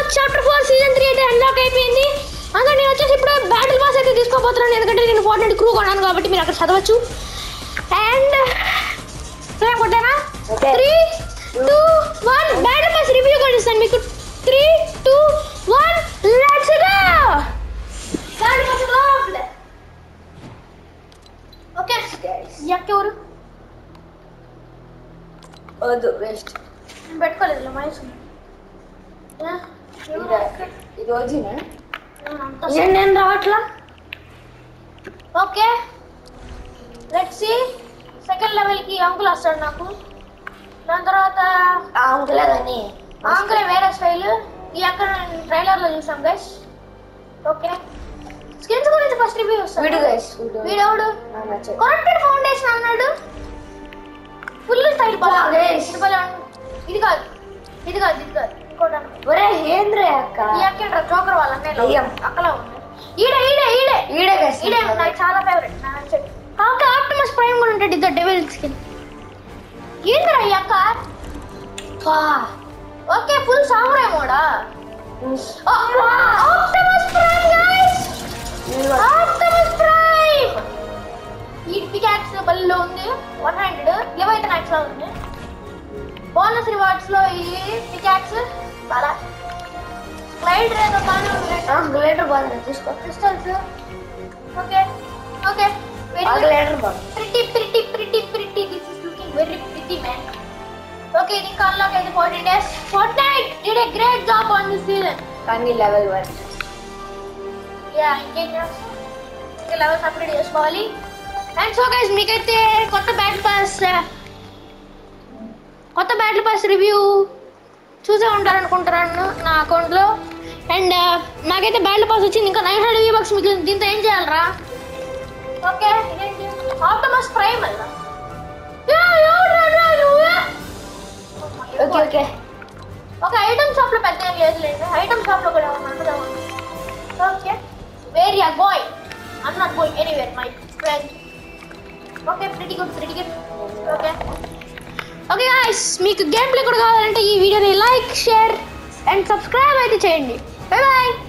Chapter four season three అయితే unlock అయిపోయింది అందులో నేను వచ్చేసి ఇప్పుడు బ్యాటిల్ పాస్ అయితే తీసుకోబోతున్నాను ఎందుకంటే నేను ఫోర్టెంట్ క్రూ కొన్నాను కాబట్టి మీరు అక్కడ చదవచ్చు అండ్ ఏం కొట్టానా Okay. Three two one battle pass review కూడా ఇస్తాను మీకు three two one let's go battle pass లోపల ఓకే ఎక్కెవరు వద్దు వేస్ట్ నేను పెట్టుకోలేదు మహేష్ ఇది వచ్చిన నేను నేను రావట్లా ఓకే లెట్స్ సి సెకండ్ లెవెల్కి అంకుల్ వస్తాడు నాకు దాని తర్వాత అంకులే కానీ ఆ అంకుల్ వేరే స్టైల్ ఈ అక్కడ ట్రైలర్లో చూసాం గైస్ ఓకే స్కిన్స్ గురించి ఫస్ట్ రివ్యూ వీడు వస్తాడు గైస్ వీడు వీడెవడు నాకు నచ్చదు కరెక్టెడ్ ఫౌండేషన్ అన్నాడు ఫుల్ స్టైల్ బాగా Ah, guys. ఇది భలే ఉంది. ఇది కాదు ఇది కాదు ఇది కాదు ఇంకోటి అన్న. ఒరే ఏంద్రే అక్క ఈ అక్కడ జోకర్ వాళ్ళ అన్నయ్య దయ్యం. అక్కలా ఉంది ఈడే ఈడే ఈడే ఈడే గైస్ ఈడే నాకు చాలా ఫేవరెట్ నా నచ్చాడు ఓకే ఆప్టిమస్ ప్రైమ్ కూడా ఉంటాడు ఇద్దరు డెవిల్ స్కిన్ ఏంద్రా ఈ అక్క ఓకే ఫుల్ సామురాయ్ మోడా Optimus Prime guys Optimus Prime ఈ పికాక్స్ బల్లో ఉంది వన్ హండ్రెడ్ లెవెన్ మ్యాక్స్ లో ఉంది బోనస్ రివార్డ్స్ లో ఈ పికాక్స్ చాలా స్లైడ్ ఏదో బాగానే ఉంది గ్లేటర్ బాగుంది తీసుకో crystals okay okay very ah good glider బాగుంది pretty pretty pretty pretty this is looking very pretty man okay ఇది ఇంకా అన్లాక్ అయితే fourteen days Fortnite did a great job on this season కానీ level one yeah ఇంకేం చేస్తాం ఇంకా levels upgrade చేసుకోవాలి and so guys మీకైతే కొత్త బ్యాటిల్ పాస్ కొత్త బ్యాటిల్ పాస్ రివ్యూ చూసే ఉంటారనుకుంటున్నాను నా అకౌంట్లో అండ్ నాకైతే బ్యాటిల్ పాస్ వచ్చింది ఇంకా నైన్ హండ్రెడ్ బక్స్ మీకు దీంతో ఏం చేయాలరా ఓకే ఇదేంటి ఆప్టమస్ ప్రైమ్ అలా ఓకే ఓకే ఒక ఐటమ్ షాప్ లో పెద్ద ఏం లేదులేండి ఐటమ్ షాప్ లో కూడా ఉంటుందా okay where ya going I'm not going anywhere my friend okay pretty good pretty good okay okay guys మీకు గేమ్ ప్లే కూడా కావాలంటే ఈ వీడియోని లైక్ షేర్ అండ్ సబ్స్క్రైబ్ అయితే చేయండి బై బాయ్